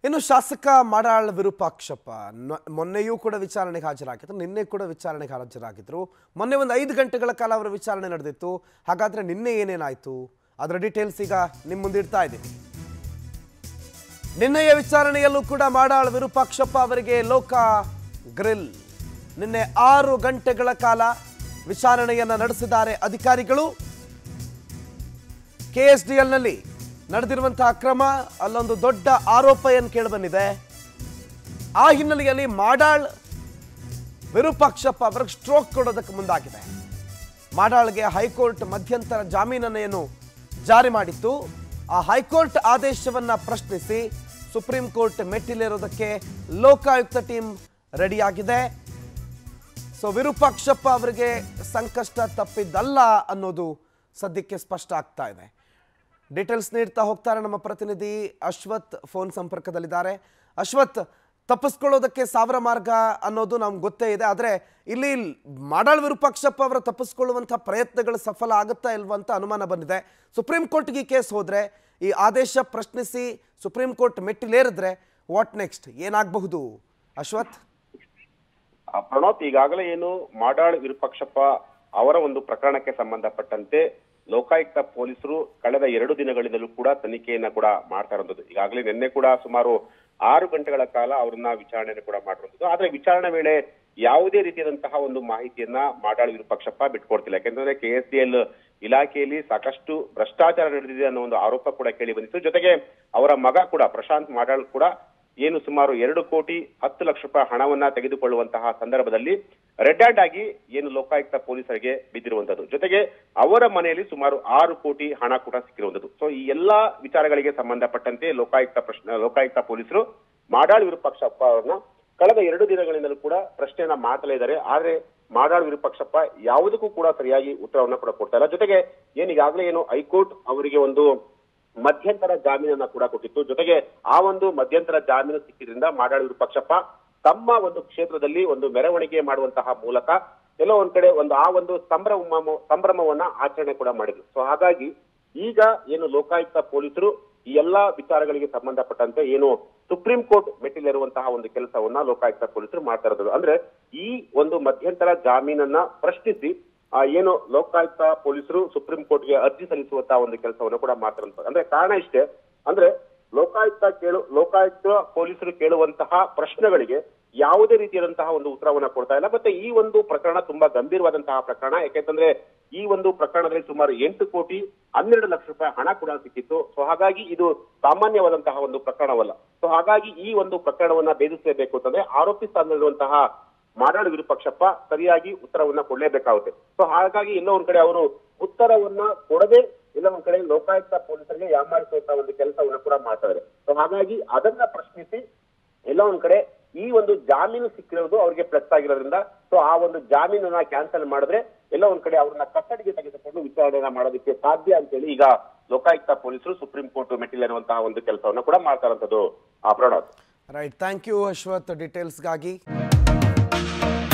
ಇನ್ನು ಶಾಸಕ ಮಾಡಾಳ್ ವಿರೂಪಾಕ್ಷಪ್ಪ ನ- ಮೊನ್ನೆಯೂ ಕೂಡ ವಿಚಾರಣೆಗೆ ಹಾಜರಾಗಿದ್ರು ನಿನ್ನೆ ಕೂಡ ವಿಚಾರಣೆಗೆ ಹಾಜರಾಗಿದ್ರು ಮೊನ್ನೆ ಒಂದು ಐದು ಗಂಟೆಗಳ ಕಾಲ ಅವರ ವಿಚಾರಣೆ ನಡೆದಿತ್ತು ಹಾಗಾದ್ರೆ ನಿನ್ನೆ ಏನೇನಾಯ್ತು ಅದರ ಡೀಟೇಲ್ಸ್ ಈಗ ನಿಮ್ಮ ಮುಂದಿಡ್ತಾ ಇದ್ದೀನಿ ನಿನ್ನೆಯ ವಿಚಾರಣೆಯಲ್ಲೂ ಕೂಡ ಮಾಡಾಳ್ ವಿರೂಪಾಕ್ಷಪ್ಪ ಅವರಿಗೆ ಲೋಕ ಗ್ರಿಲ್ ನಿನ್ನೆ ಆರು ಗಂಟೆಗಳ ಕಾಲ ವಿಚಾರಣೆಯನ್ನ ನಡೆಸಿದ್ದಾರೆ ಅಧಿಕಾರಿಗಳು ಕೆ ಎಸ್ ಡಿ ಎಲ್ನಲ್ಲಿ ನಡೆದಿರುವಂತಹ ಅಕ್ರಮ ಅಲ್ಲೊಂದು ದೊಡ್ಡ ಆರೋಪ ಏನು ಕೇಳಿಬಂದಿದೆ ಆ ಹಿನ್ನೆಲೆಯಲ್ಲಿ ಮಾಡಾಳ್ ವಿರೂಪಾಕ್ಷಪ್ಪ ಅವರಿಗೆ ಸ್ಟ್ರೋಕ್ ಕೊಡೋದಕ್ಕೆ ಮುಂದಾಗಿದೆ ಮಾಡಾಳ್ಗೆ ಹೈಕೋರ್ಟ್ ಮಧ್ಯಂತರ ಜಾಮೀನನ್ನು ಏನು ಜಾರಿ ಮಾಡಿತ್ತು ಆ ಹೈಕೋರ್ಟ್ ಆದೇಶವನ್ನ ಪ್ರಶ್ನಿಸಿ ಸುಪ್ರೀಂ ಕೋರ್ಟ್ ಮೆಟ್ಟಿಲೇರೋದಕ್ಕೆ ಲೋಕಾಯುಕ್ತ ಟೀಮ್ ರೆಡಿಯಾಗಿದೆ ಸೊ ವಿರೂಪಾಕ್ಷಪ್ಪ ಅವರಿಗೆ ಸಂಕಷ್ಟ ತಪ್ಪಿದ್ದಲ್ಲ ಅನ್ನೋದು ಸದ್ಯಕ್ಕೆ ಸ್ಪಷ್ಟ ಆಗ್ತಾ ಇದೆ ಡೀಟೇಲ್ಸ್ ನೀಡ್ತಾ ಹೋಗ್ತಾರೆ ನಮ್ಮ ಪ್ರತಿನಿಧಿ ಅಶ್ವಥ್ ಫೋನ್ ಸಂಪರ್ಕದಲ್ಲಿದ್ದಾರೆ ಅಶ್ವಥ್ ತಪ್ಪಿಸ್ಕೊಳ್ಳೋದಕ್ಕೆ ಸಾವಿರ ಮಾರ್ಗ ಅನ್ನೋದು ನಮ್ಗೆ ಗೊತ್ತೇ ಇದೆ ಆದರೆ ಇಲ್ಲಿ ಮಾಡಾಳ್ ವಿರೂಪಾಕ್ಷಪ್ಪ ಅವರ ತಪ್ಪಿಸ್ಕೊಳ್ಳುವಂಥ ಪ್ರಯತ್ನಗಳು ಸಫಲ ಆಗುತ್ತಾ ಇಲ್ವಾ ಅಂತ ಅನುಮಾನ ಬಂದಿದೆ ಸುಪ್ರೀಂ ಕೋರ್ಟ್ಗೆ ಈ ಕೇಸ್ ಹೋದ್ರೆ ಈ ಆದೇಶ ಪ್ರಶ್ನಿಸಿ ಸುಪ್ರೀಂ ಕೋರ್ಟ್ ಮೆಟ್ಟಿಲೇರಿದ್ರೆ ವಾಟ್ ನೆಕ್ಸ್ಟ್ ಏನಾಗಬಹುದು ಅಶ್ವಥ್ ಆ, ಪ್ರಣೋತ್ ಈಗಾಗಲೇ ಏನು ಮಾಡಾಳ್ ವಿರೂಪಾಕ್ಷಪ್ಪ ಅವರ ಒಂದು ಪ್ರಕರಣಕ್ಕೆ ಸಂಬಂಧಪಟ್ಟಂತೆ ಲೋಕಾಯುಕ್ತ ಪೊಲೀಸರು ಕಳೆದ ಎರಡು ದಿನಗಳಿಂದಲೂ ಕೂಡ ತನಿಖೆಯನ್ನ ಕೂಡ ಮಾಡ್ತಾ ಇರೋದು ಈಗಾಗಲೇ ನಿನ್ನೆ ಕೂಡ ಸುಮಾರು ಆರು ಗಂಟೆಗಳ ಕಾಲ ಅವ್ರನ್ನ ವಿಚಾರಣೆ ಕೂಡ ಮಾಡಿರುವಂತದ್ದು ಆದ್ರೆ ವಿಚಾರಣೆ ವೇಳೆ ಯಾವುದೇ ರೀತಿಯಾದಂತಹ ಒಂದು ಮಾಹಿತಿಯನ್ನ ಮಾಡಾಳ್ ವಿರೂಪಾಕ್ಷಪ್ಪ ಬಿಟ್ಕೊಡ್ತಿಲ್ಲ ಯಾಕೆಂದ್ರೆ ಕೆ ಎಸ್ ಡಿ ಎಲ್ ಇಲಾಖೆಯಲ್ಲಿ ಸಾಕಷ್ಟು ಭ್ರಷ್ಟಾಚಾರ ನಡೆದಿದೆ ಅನ್ನೋ ಒಂದು ಆರೋಪ ಕೂಡ ಕೇಳಿ ಬಂದಿತ್ತು ಜೊತೆಗೆ ಅವರ ಮಗ ಕೂಡ ಪ್ರಶಾಂತ್ ಮಾಡಾಳ್ ಕೂಡ ಏನು ಸುಮಾರು ಎರಡು ಕೋಟಿ ಹತ್ತು ಲಕ್ಷ ರೂಪಾಯಿ ಹಣವನ್ನ ತೆಗೆದುಕೊಳ್ಳುವಂತಹ ಸಂದರ್ಭದಲ್ಲಿ ರೆಡ್ ಹ್ಯಾಂಡ್ ಆಗಿ ಏನು ಲೋಕಾಯುಕ್ತ ಪೊಲೀಸರಿಗೆ ಬಿದ್ದಿರುವಂತದ್ದು ಜೊತೆಗೆ ಅವರ ಮನೆಯಲ್ಲಿ ಸುಮಾರು ಆರು ಕೋಟಿ ಹಣ ಕೂಡ ಸಿಕ್ಕಿರುವಂತದ್ದು ಸೊ ಈ ಎಲ್ಲಾ ವಿಚಾರಗಳಿಗೆ ಸಂಬಂಧಪಟ್ಟಂತೆ ಲೋಕಾಯುಕ್ತ ಪ್ರಶ್ನೆ ಲೋಕಾಯುಕ್ತ ಪೊಲೀಸರು ಮಾಡಾಳ್ ವಿರೂಪಾಕ್ಷಪ್ಪ ಅವರನ್ನ ಕಳೆದ ಎರಡು ದಿನಗಳಿಂದಲೂ ಕೂಡ ಪ್ರಶ್ನೆಯನ್ನ ಮಾಡ್ತಲೇ ಇದ್ದಾರೆ ಆದ್ರೆ ಮಾಡಾಳ್ ವಿರೂಪಾಕ್ಷಪ್ಪ ಯಾವುದಕ್ಕೂ ಕೂಡ ಸರಿಯಾಗಿ ಉತ್ತರವನ್ನ ಕೂಡ ಕೊಡ್ತಾ ಇಲ್ಲ ಜೊತೆಗೆ ಏನ್ ಈಗಾಗಲೇ ಏನು ಹೈಕೋರ್ಟ್ ಅವರಿಗೆ ಒಂದು ಮಧ್ಯಂತರ ಜಾಮೀನನ್ನ ಕೂಡ ಕೊಟ್ಟಿತ್ತು ಜೊತೆಗೆ ಆ ಒಂದು ಮಧ್ಯಂತರ ಜಾಮೀನು ಸಿಕ್ಕಿದ್ರಿಂದ ಮಾಡಾಳ್ ವಿರೂಪಾಕ್ಷಪ್ಪ ತಮ್ಮ ಒಂದು ಕ್ಷೇತ್ರದಲ್ಲಿ ಒಂದು ಮೆರವಣಿಗೆ ಮಾಡುವಂತಹ ಮೂಲಕ ಎಲ್ಲೋ ಒಂದ್ ಕಡೆ ಒಂದು ಆ ಒಂದು ಸಂಭ್ರಮ ಸಂಭ್ರಮವನ್ನ ಆಚರಣೆ ಕೂಡ ಮಾಡಿದ್ರು ಸೊ ಹಾಗಾಗಿ ಈಗ ಏನು ಲೋಕಾಯುಕ್ತ ಪೊಲೀಸರು ಈ ಎಲ್ಲಾ ವಿಚಾರಗಳಿಗೆ ಸಂಬಂಧಪಟ್ಟಂತೆ ಏನು ಸುಪ್ರೀಂ ಕೋರ್ಟ್ ಮೆಟ್ಟಿಲಿರುವಂತಹ ಒಂದು ಕೆಲಸವನ್ನ ಲೋಕಾಯುಕ್ತ ಪೊಲೀಸರು ಮಾಡ್ತಾ ಇರೋದು ಅಂದ್ರೆ ಈ ಒಂದು ಮಧ್ಯಂತರ ಜಾಮೀನನ್ನ ಪ್ರಶ್ನಿಸಿ ಆ, ಏನು ಲೋಕಾಯುಕ್ತ ಪೊಲೀಸರು ಸುಪ್ರೀಂ ಕೋರ್ಟ್ಗೆ ಅರ್ಜಿ ಸಲ್ಲಿಸುವಂತಹ ಒಂದು ಕೆಲಸವನ್ನು ಕೂಡ ಮಾಡ್ತಾರಂತ ಅಂದ್ರೆ ಕಾರಣ ಇಷ್ಟೇ ಅಂದ್ರೆ ಲೋಕಾಯುಕ್ತ ಕೇಳು ಲೋಕಾಯುಕ್ತ ಪೊಲೀಸರು ಕೇಳುವಂತಹ ಪ್ರಶ್ನೆಗಳಿಗೆ ಯಾವುದೇ ರೀತಿಯಾದಂತಹ ಒಂದು ಉತ್ತರವನ್ನ ಕೊಡ್ತಾ ಇಲ್ಲ ಮತ್ತೆ ಈ ಒಂದು ಪ್ರಕರಣ ತುಂಬಾ ಗಂಭೀರವಾದಂತಹ ಪ್ರಕರಣ ಯಾಕೆಂತಂದ್ರೆ ಈ ಒಂದು ಪ್ರಕರಣದಲ್ಲಿ ಸುಮಾರು ಎಂಟು ಕೋಟಿ ಹನ್ನೆರಡು ಲಕ್ಷ ರೂಪಾಯಿ ಹಣ ಕೂಡ ಸಿಕ್ಕಿತ್ತು ಸೊ ಹಾಗಾಗಿ ಇದು ಸಾಮಾನ್ಯವಾದಂತಹ ಒಂದು ಪ್ರಕರಣವಲ್ಲ ಸೊ ಹಾಗಾಗಿ ಈ ಒಂದು ಪ್ರಕರಣವನ್ನ ಭೇದಿಸಲೇಬೇಕು ಅಂತಂದ್ರೆ ಆರೋಪಿ ಸ್ಥಾನದಲ್ಲಿರುವಂತಹ ಮಾಡಾಳ್ ವಿರೂಪಾಕ್ಷಪ್ಪ ಸರಿಯಾಗಿ ಉತ್ತರವನ್ನ ಕೊಡ್ಲೇಬೇಕಾಗುತ್ತೆ ಸೊ ಹಾಗಾಗಿ ಎಲ್ಲೋ ಒಂದ್ ಕಡೆ ಅವರು ಉತ್ತರವನ್ನ ಕೊಡದೆ ಎಲ್ಲ ಒಂದ್ ಕಡೆ ಲೋಕಾಯುಕ್ತ ಪೊಲೀಸರಿಗೆ ಯಾಮಾರಿಸುವಂತ ಒಂದು ಕೆಲಸವನ್ನ ಕೂಡ ಮಾಡ್ತಾರೆ ಸೊ ಹಾಗಾಗಿ ಅದನ್ನ ಪ್ರಶ್ನಿಸಿ ಎಲ್ಲ ಒಂದ್ ಕಡೆ ಈ ಒಂದು ಜಾಮೀನು ಸಿಕ್ಕಿರೋದು ಅವ್ರಿಗೆ ಪ್ಲಸ್ ಆಗಿರೋದ್ರಿಂದ ಸೊ ಆ ಒಂದು ಜಾಮೀನನ್ನ ಕ್ಯಾನ್ಸಲ್ ಮಾಡಿದ್ರೆ ಎಲ್ಲ ಒಂದ್ ಕಡೆ ಅವ್ರನ್ನ ಕಸ್ಟಡಿಗೆ ತೆಗೆದುಕೊಂಡು ವಿಚಾರಣೆಯನ್ನ ಮಾಡೋದಕ್ಕೆ ಸಾಧ್ಯ ಅಂತೇಳಿ ಈಗ ಲೋಕಾಯುಕ್ತ ಪೊಲೀಸರು ಸುಪ್ರೀಂ ಕೋರ್ಟ್ ಮೆಟ್ಟಿಲಿರುವಂತಹ ಒಂದು ಕೆಲಸವನ್ನ ಕೂಡ ಮಾಡ್ತಾರಂತದ್ದು ಆ Pranav right thank you Ashwath ಡೀಟೇಲ್ಸ್ಗಾಗಿ